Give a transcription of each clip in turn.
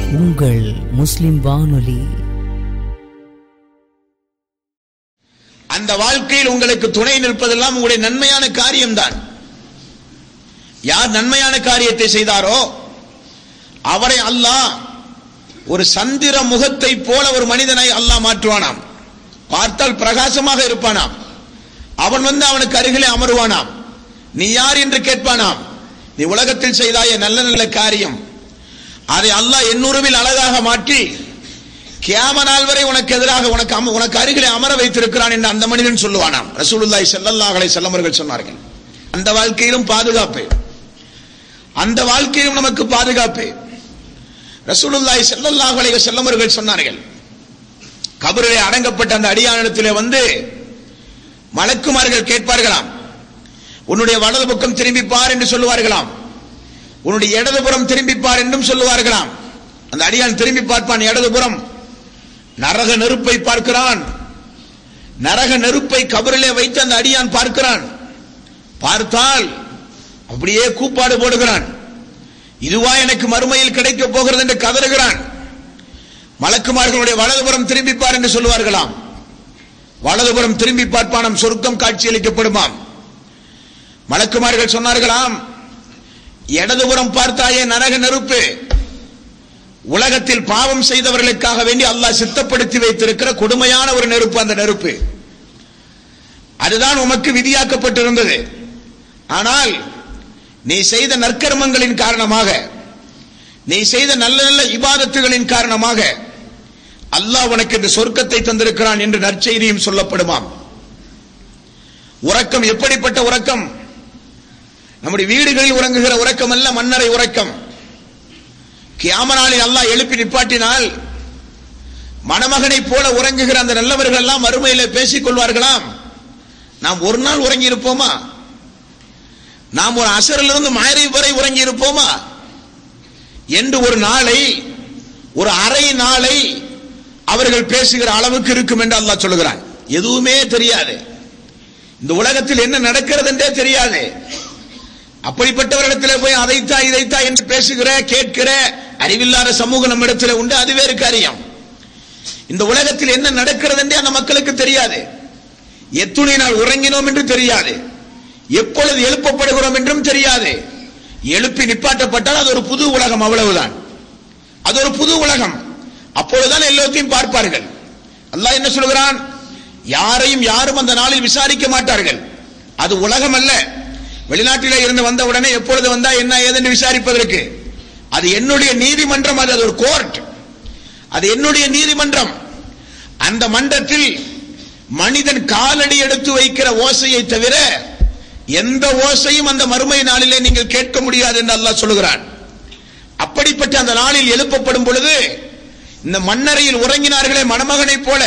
உங்கள் முஸ்லிம் வானொலி அந்த வாழ்க்கையில் உங்களுக்கு துணை நிற்பதெல்லாம் உங்களுடைய நன்மையான காரியம்தான் யார் நன்மையான காரியத்தை செய்தாரோ அவரை அல்லாஹ் ஒரு சந்திர முகத்தை போல ஒரு மனிதனை அல்லாஹ் மாற்றுவானாம் பார்த்தால் பிரகாசமாக இருப்பானாம் அவன் வந்து அவனுக்கு அருகிலே அமருவானாம் நீ யார் என்று கேட்பானாம் நீ உலகத்தில் செய்தாய நல்ல நல்ல காரியம் அதை அல்லாஹ் எண்ணூறுவில் அழகாக மாற்றி கியாம நாள் வரை உனக்கு எதிராக உனக்கு அம- உனக்கு அருகிலே அமர வைத்திருக்கிறான் என்று அந்த மனிதன் சொல்லுவானாம் ரசூலுல்லாஹி ஸல்லல்லாஹு அலைஹி வஸல்லம் அவர்கள் சொன்னார்கள் அந்த வாழ்க்கையிலும் பாதுகாப்பு அந்த வாழ்க்கையிலும் நமக்கு பாதுகாப்பு ரசூலுல்லாஹி ஸல்லல்லாஹு அலைஹி வஸல்லம் அவர்கள் சொன்னார்கள் கபரிலே அடங்கப்பட்ட அந்த அடியானிடத்திலே வந்து மலக்குமார்கள் கேட்பார்களாம் உன்னுடைய வலது பக்கம் திரும்பி பார் என்று சொல்லுவார்களாம் உன்னுடைய இடதுபுறம் திரும்பி பார் என்றும் சொல்லுவார்களாம் அந்த அடியான் திரும்பி பார்ப்பான் இடதுபுறம் நரக நெருப்பை பார்க்கிறான் நரக நெருப்பை கபரிலே வைத்து அந்த அடியான் பார்க்கிறான் பார்த்தால் அப்படியே கூப்பாடு போடுகிறான் இதுவா எனக்கு மறுமையில் கிடைக்க போகிறது என்று கதறுகிறான் மலக்குமார்களுடைய வலதுபுறம் திரும்பி பார் என்று சொல்லுவார்களாம் வலதுபுறம் திரும்பி பார்ப்பானம் சொர்க்கம் காட்சியளிக்கப்படுமாம் மலக்குமார்கள் சொன்னார்களாம் இடதுபுறம் பார்த்தாயே நரக நெருப்பு உலகத்தில் பாவம் செய்தவர்களுக்காக வேண்டி அல்லாஹ் சித்தப்படுத்தி வைத்திருக்கிற கொடுமையான ஒரு நெருப்பு அந்த நெருப்பு அதுதான் உமக்கு விதியாக்கப்பட்டிருந்தது ஆனால் நீ செய்த நற்கர்மங்களின் காரணமாக நீ செய்த நல்ல நல்ல இபாதத்துகளின் காரணமாக அல்லாஹ் உனக்கு இந்த சொர்க்கத்தை தந்திருக்கிறான் என்று நற்செய்தியும் சொல்லப்படுமாம் உறக்கம் எப்படிப்பட்ட உறக்கம் நம்முடைய வீடுகளில் உறங்குகிற உறக்கம் அல்ல மன்னரை உறக்கம் கியாமனாலில் அல்லாஹ் எழுப்பி நிப்பாட்டினால் மணமகனைப் போல உறங்குகிற அந்த நல்லவர்கள் எல்லாம் மறுமையில பேசிக் கொள்வார்களாம் நாம் ஒரு நாள் உறங்கி இருப்போமா நாம் ஒரு அசரிலிருந்து மாயரை வரை உறங்கி இருப்போமா என்று ஒரு நாளை ஒரு அரை நாளை அவர்கள் பேசுகிற அளவுக்கு இருக்கும் என்று அல்லாஹ் சொல்லுகிறான் எதுவுமே தெரியாது இந்த உலகத்தில் என்ன நடக்கிறது என்றே தெரியாது அப்படிப்பட்டவரிடத்தில் போய் அதைத்தா இதைத்தா என்று பேசுகிற கேட்கிற அறிவில்லாத சமூகம் நம்மிடத்தில் உண்டு அது வேறு காரியம் இந்த உலகத்தில் என்ன நடக்கிறது என்றே அந்த மக்களுக்கு தெரியாது எத்துணை நாள் உறங்கினோம் என்று தெரியாது எப்பொழுது எழுப்பப்படுகிறோம் என்றும் தெரியாது எழுப்பி நிப்பாட்டப்பட்டால் அது ஒரு புது உலகம் அவ்வளவுதான் அது ஒரு புது உலகம் அப்பொழுதுதான் எல்லாத்தையும் பார்ப்பார்கள் அல்லாஹ் என்ன சொல்கிறான் யாரையும் யாரும் அந்த நாளில் விசாரிக்க மாட்டார்கள் அது உலகம் அல்ல வெளிநாட்டிலே இருந்து வந்த உடனே எப்பொழுது வந்தா என்ன ஏதென்று விசாரிப்பதற்கு அது என்னுடைய நீதிமன்றம் அது அது ஒரு கோர்ட் அது என்னுடைய நீதிமன்றம் அந்த மன்றத்தில் மனிதன் காலடி எடுத்து வைக்கிற ஓசையை தவிர எந்த ஓசையும் அந்த மறுமை நாளிலே நீங்கள் கேட்க முடியாது என்று அல்லாஹ் சொல்லுகிறான் அப்படிப்பட்ட அந்த நாளில் எழுப்பப்படும் பொழுது இந்த மன்னரையில் உறங்கினார்களே மணமகனைப் போல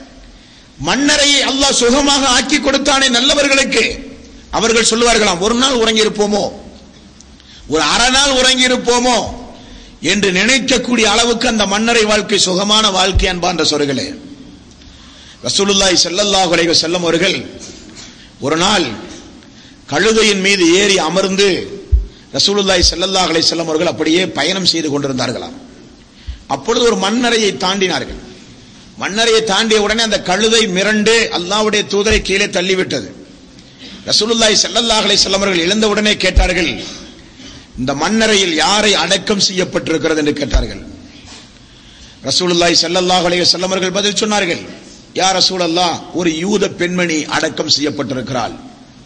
மன்னரையை அல்லாஹ் சுகமாக ஆக்கி கொடுத்தானே நல்லவர்களுக்கு அவர்கள் சொல்லுவார்களாம் ஒரு நாள் உறங்கி இருப்போமோ ஒரு அரை நாள் உறங்கி இருப்போமோ என்று நினைக்கக்கூடிய அளவுக்கு அந்த மன்னரை வாழ்க்கை சுகமான வாழ்க்கை அன்பான்ற சொற்களே ரசூலுல்லாஹி ஸல்லல்லாஹு அலைஹி வஸல்லம் அவர்கள் ஒரு நாள் கழுதையின் மீது ஏறி அமர்ந்து ரசூலுல்லாஹி ஸல்லல்லாஹு அலைஹி வஸல்லம் அவர்கள் அப்படியே பயணம் செய்து கொண்டிருந்தார்களாம் அப்பொழுது ஒரு மண்ணறையை தாண்டினார்கள் மண்ணறையை தாண்டிய உடனே அந்த கழுதை மிரண்டு அல்லாஹ்வுடைய தூதரை கீழே தள்ளிவிட்டது ரசூலுல்லாஹி ஸல்லல்லாஹு அலைஹி வஸல்லம் அவர்கள் எழுந்த உடனே கேட்டார்கள் இந்த மண்ணறையில் யாரை அடக்கம் செய்யப்பட்டிருக்கிறது என்று கேட்டார்கள் ரசூலுல்லாஹி ஸல்லல்லாஹு அலைஹி வஸல்லம் அவர்கள் பதில் சொன்னார்கள் யா ரசூலல்லாஹ் ஒரு யூத பெண்மணி அடக்கம் செய்யப்பட்டிருக்கிறாள்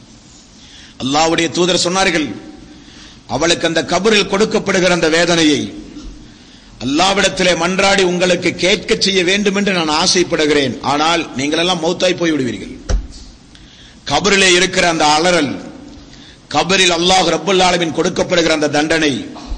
அல்லாஹ்வுடைய தூதர் சொன்னார்கள் அவளுக்கு அந்த கபரில் கொடுக்கப்படுகிற அந்த வேதனையை அல்லாவிடத்திலே மன்றாடி உங்களுக்கு கேட்க செய்ய வேண்டும் என்று நான் ஆசைப்படுகிறேன் ஆனால் நீங்கள் எல்லாம் மௌத்தாய் போய் விடுவீர்கள் கபரிலே இருக்கிற அந்த அலறல் கபரில் அல்லாஹ் ரப்புல் ஆலமீன் கொடுக்கப்படுகிற அந்த தண்டனை